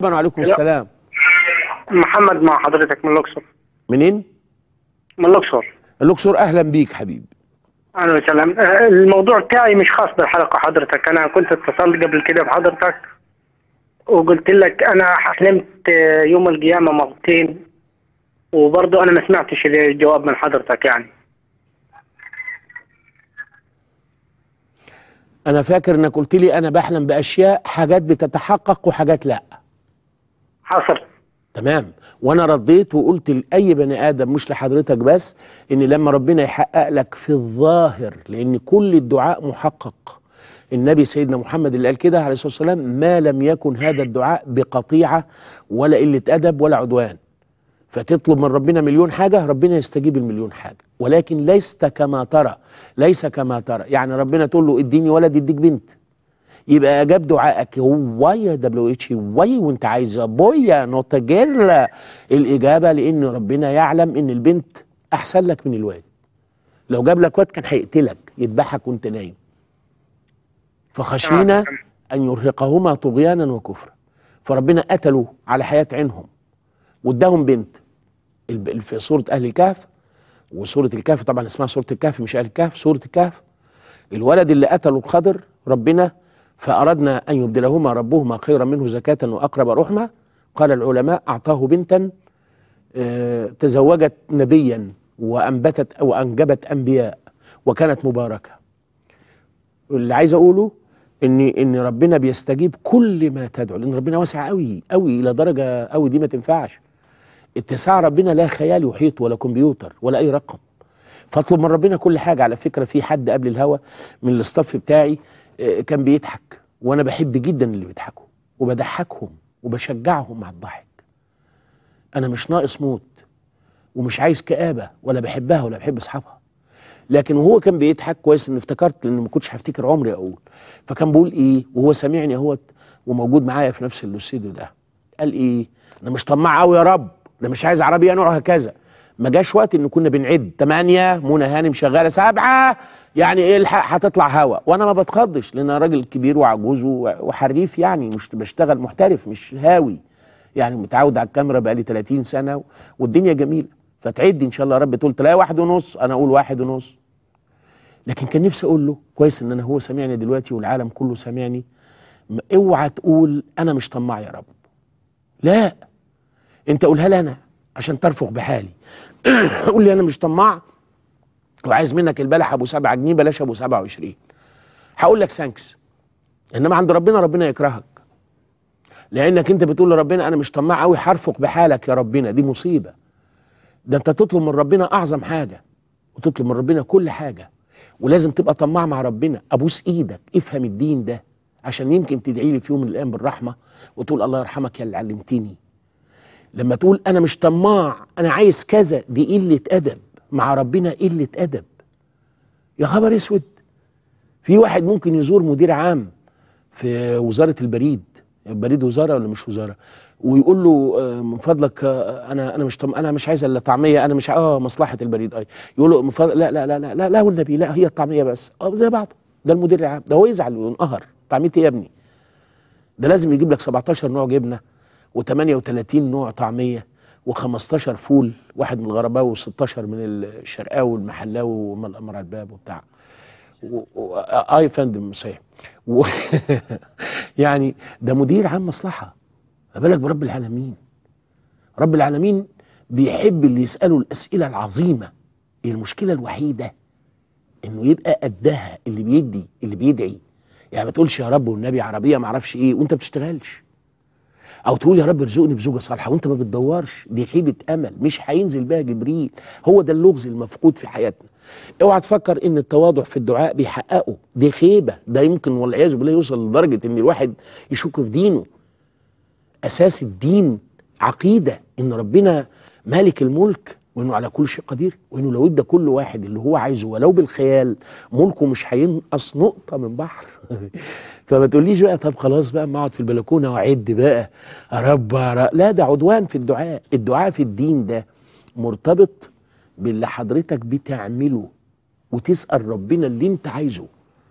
وعليكم السلام محمد مع حضرتك من الاقصر منين من الاقصر الاقصر اهلا بيك حبيبي اهلا وسهلا آه، الموضوع بتاعي مش خاص بالحلقه حضرتك انا كنت اتصلت قبل كده بحضرتك وقلت لك انا حلمت آه، يوم القيامه مرتين وبرضه انا ما سمعتش الجواب من حضرتك يعني انا فاكر انك قلت لي انا بحلم باشياء حاجات بتتحقق وحاجات لا حصل تمام وانا رديت وقلت لاي بني ادم مش لحضرتك بس ان لما ربنا يحقق لك في الظاهر لان كل الدعاء محقق النبي سيدنا محمد اللي قال كده عليه الصلاه والسلام ما لم يكن هذا الدعاء بقطيعه ولا قله ادب ولا عدوان فتطلب من ربنا مليون حاجه ربنا يستجيب المليون حاجه ولكن ليست كما ترى ليس كما ترى يعني ربنا تقول له اديني ولد يديك بنت يبقى اجاب دعائك واي يا دبليو اتش واي وانت عايز بويا نوت جيرل الاجابه لان ربنا يعلم ان البنت احسن لك من الواد لو جاب لك واد كان هيقتلك يذبحك وانت نايم فخشينا ان يرهقهما طغيانا وكفرا فربنا قتلوا على حياه عينهم واداهم بنت الب- في سوره اهل الكهف وسوره الكهف طبعا اسمها سوره الكهف مش اهل الكهف سوره الكهف الولد اللي قتله الخضر ربنا فأردنا أن يبدلهما ربهما خيرا منه زكاة وأقرب رحمة قال العلماء أعطاه بنتا آه، تزوجت نبيا وأنبتت وأنجبت أنبياء وكانت مباركة اللي عايز أقوله إن إن ربنا بيستجيب كل ما تدعو لأن ربنا واسع قوي قوي إلى درجة قوي دي ما تنفعش اتساع ربنا لا خيال يحيط ولا كمبيوتر ولا أي رقم فاطلب من ربنا كل حاجه على فكره في حد قبل الهوا من الاستاف بتاعي آه، كان بيضحك وانا بحب جدا اللي بيضحكوا وبضحكهم وبشجعهم على الضحك انا مش ناقص موت ومش عايز كآبة ولا بحبها ولا بحب اصحابها لكن وهو كان بيضحك كويس ان افتكرت لان ما كنتش هفتكر عمري اقول فكان بيقول ايه وهو سامعني اهوت وموجود معايا في نفس الاستوديو ده قال ايه انا مش طماع قوي يا رب انا مش عايز عربيه نوعها كذا ما جاش وقت ان كنا بنعد ثمانية منى هانم شغاله سبعة يعني ايه الحق هتطلع هوا وانا ما بتخضش لان انا راجل كبير وعجوز و- وحريف يعني مش بشتغل محترف مش هاوي يعني متعود على الكاميرا بقالي 30 سنه و- والدنيا جميله فتعد ان شاء الله يا رب تقول تلاقي واحد ونص انا اقول واحد ونص لكن كان نفسي اقول له كويس ان انا هو سامعني دلوقتي والعالم كله سامعني م- اوعى تقول انا مش طماع يا رب لا انت قولها لي انا عشان ترفق بحالي قول لي انا مش طماع وعايز منك البلح ابو سبعة جنيه بلاش ابو سبعة وعشرين هقول لك سانكس انما عند ربنا ربنا يكرهك لانك انت بتقول لربنا انا مش طماع قوي هرفق بحالك يا ربنا دي مصيبه ده انت تطلب من ربنا اعظم حاجه وتطلب من ربنا كل حاجه ولازم تبقى طماع مع ربنا ابوس ايدك افهم الدين ده عشان يمكن تدعي لي في يوم من الايام بالرحمه وتقول الله يرحمك يا اللي علمتني لما تقول انا مش طماع انا عايز كذا دي قله ادب مع ربنا قله ادب يا خبر اسود في واحد ممكن يزور مدير عام في وزاره البريد بريد وزاره ولا مش وزاره ويقول له آه، من فضلك آه، انا انا مش طم... انا مش عايز الا طعميه انا مش ع- اه مصلحه البريد اي يقول له من فضل... لا لا لا لا لا لا والنبي لا هي الطعميه بس اه زي بعض ده المدير العام ده هو يزعل وينقهر طعميتي يا ابني ده لازم يجيب لك 17 نوع جبنه و38 نوع طعميه و15 فول واحد من الغرباوي و16 من الشرقاوي والمحلاوي ومن الباب وبتاع و... و... اه يا فندم صحيح و... يعني ده مدير عام مصلحه ما بالك برب العالمين رب العالمين بيحب اللي يساله الاسئله العظيمه هي المشكله الوحيده انه يبقى قدها اللي بيدي اللي بيدعي يعني ما تقولش يا رب والنبي عربيه ما اعرفش ايه وانت بتشتغلش او تقول يا رب ارزقني بزوجه صالحه وانت ما بتدورش دي خيبه امل مش هينزل بها جبريل هو ده اللغز المفقود في حياتنا اوعى تفكر ان التواضع في الدعاء بيحققه دي خيبه ده يمكن والعياذ بالله يوصل لدرجه ان الواحد يشك في دينه اساس الدين عقيده ان ربنا مالك الملك وانه على كل شيء قدير وانه لو ادى كل واحد اللي هو عايزه ولو بالخيال ملكه مش هينقص نقطه من بحر فما تقوليش بقى طب خلاص بقى ما اقعد في البلكونه واعد بقى يا رب يا رب. لا ده عدوان في الدعاء الدعاء في الدين ده مرتبط باللي حضرتك بتعمله وتسال ربنا اللي انت عايزه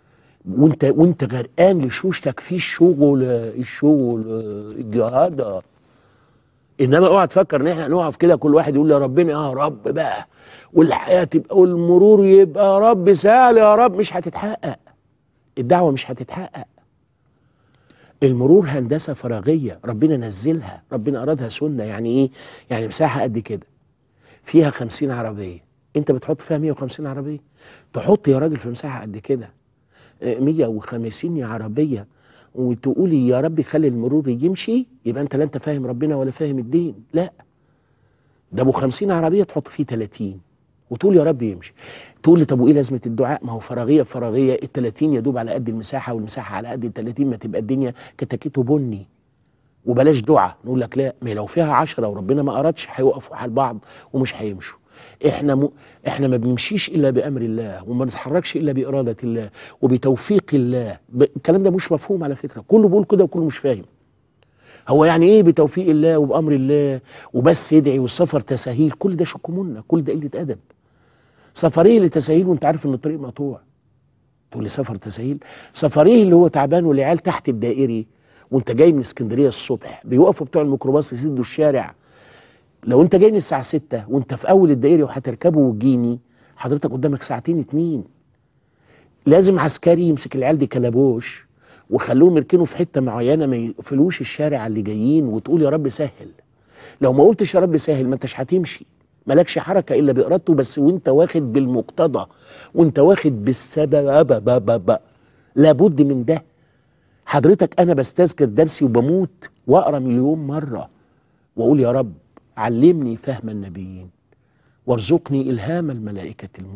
وانت وانت غرقان لشوشتك في الشغل الشغل الجهاد انما اوعى تفكر ان احنا نقف كده كل واحد يقول يا ربنا يا رب بقى والحياه تبقى والمرور يبقى يا رب سهل يا رب مش هتتحقق الدعوه مش هتتحقق المرور هندسه فراغيه ربنا نزلها ربنا ارادها سنه يعني ايه يعني مساحه قد كده فيها خمسين عربيه انت بتحط فيها 150 عربيه تحط يا راجل في مساحه قد كده آه، 150 عربيه وتقولي يا رب خلي المرور يمشي يبقى انت لا انت فاهم ربنا ولا فاهم الدين لا ده ابو 50 عربيه تحط فيه 30 وتقول يا رب يمشي تقول لي طب وايه لازمه الدعاء ما هو فراغيه فراغيه ال 30 يدوب على قد المساحه والمساحه على قد ال 30 ما تبقى الدنيا كتاكيته بني وبلاش دعاء نقول لك لا ما لو فيها عشرة وربنا ما أرادش هيوقفوا على بعض ومش هيمشوا احنا م... احنا ما بنمشيش الا بامر الله وما نتحركش الا باراده الله وبتوفيق الله ب... الكلام ده مش مفهوم على فكره كله بيقول كده وكله مش فاهم هو يعني ايه بتوفيق الله وبامر الله وبس يدعي والسفر تساهيل كل ده شكمنا كل ده قله ادب سفريه لتساهيل وانت عارف ان الطريق مقطوع تقول لي سفر تساهيل سفريه اللي هو تعبان والعيال تحت الدائري وانت جاي من اسكندريه الصبح بيوقفوا بتوع الميكروباص يسدوا الشارع لو انت جاي من الساعه 6 وانت في اول الدائري وهتركبه وتجيني حضرتك قدامك ساعتين اتنين لازم عسكري يمسك العيال دي كلبوش وخلوهم يركنوا في حته معينه ما يقفلوش الشارع اللي جايين وتقول يا رب سهل لو ما قلتش يا رب سهل ما انتش هتمشي مالكش حركه الا بارادته بس وانت واخد بالمقتضى وانت واخد بالسبب لابد من ده حضرتك انا بستذكر درسي وبموت واقرا مليون مره واقول يا رب علمني فهم النبيين وارزقني الهام الملائكه المؤمنين